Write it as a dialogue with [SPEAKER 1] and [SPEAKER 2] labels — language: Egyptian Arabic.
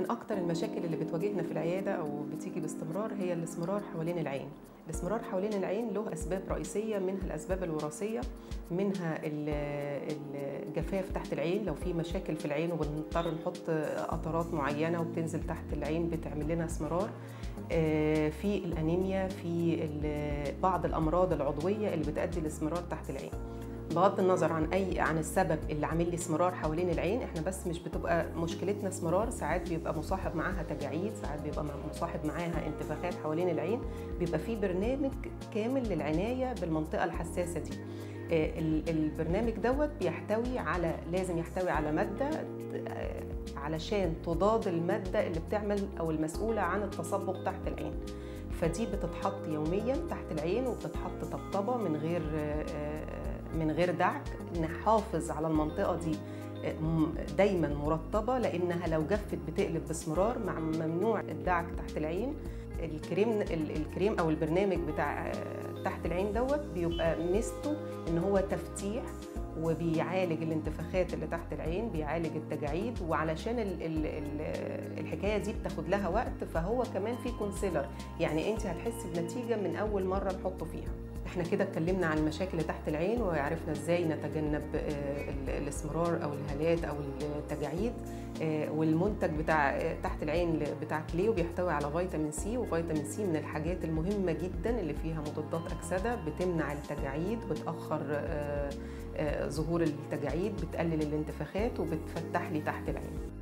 [SPEAKER 1] من اكتر المشاكل اللي بتواجهنا في العياده او بتيجي باستمرار هي الاسمرار حوالين العين الاسمرار حوالين العين له اسباب رئيسيه منها الاسباب الوراثيه منها الجفاف تحت العين لو في مشاكل في العين وبنضطر نحط قطرات معينه وبتنزل تحت العين بتعمل لنا اسمرار في الانيميا في بعض الامراض العضويه اللي بتؤدي لاسمرار تحت العين بغض النظر عن اي عن السبب اللي عامل لي اسمرار حوالين العين احنا بس مش بتبقى مشكلتنا اسمرار ساعات بيبقى مصاحب معاها تجاعيد ساعات بيبقى مصاحب معاها انتفاخات حوالين العين بيبقى في برنامج كامل للعنايه بالمنطقه الحساسه دي البرنامج دوت بيحتوي على لازم يحتوي على ماده علشان تضاد الماده اللي بتعمل او المسؤوله عن التصبغ تحت العين فدي بتتحط يوميا تحت العين وبتتحط طبطبه من غير من غير دعك نحافظ على المنطقه دي دايما مرطبه لانها لو جفت بتقلب باسمرار مع ممنوع الدعك تحت العين الكريم الكريم او البرنامج بتاع تحت العين دوت بيبقى ميزته ان هو تفتيح وبيعالج الانتفاخات اللي تحت العين بيعالج التجاعيد وعلشان ال ال ال الحكايه دي بتاخد لها وقت فهو كمان في كونسيلر يعني انت هتحسي بنتيجه من اول مره نحطه فيها احنا كده اتكلمنا عن المشاكل اللي تحت العين وعرفنا ازاي نتجنب الاسمرار او الهالات او التجاعيد والمنتج بتاع تحت العين بتاع كليو بيحتوي على فيتامين سي وفيتامين سي من الحاجات المهمه جدا اللي فيها مضادات اكسده بتمنع التجاعيد بتاخر ظهور التجاعيد بتقلل الانتفاخات وبتفتح لي تحت العين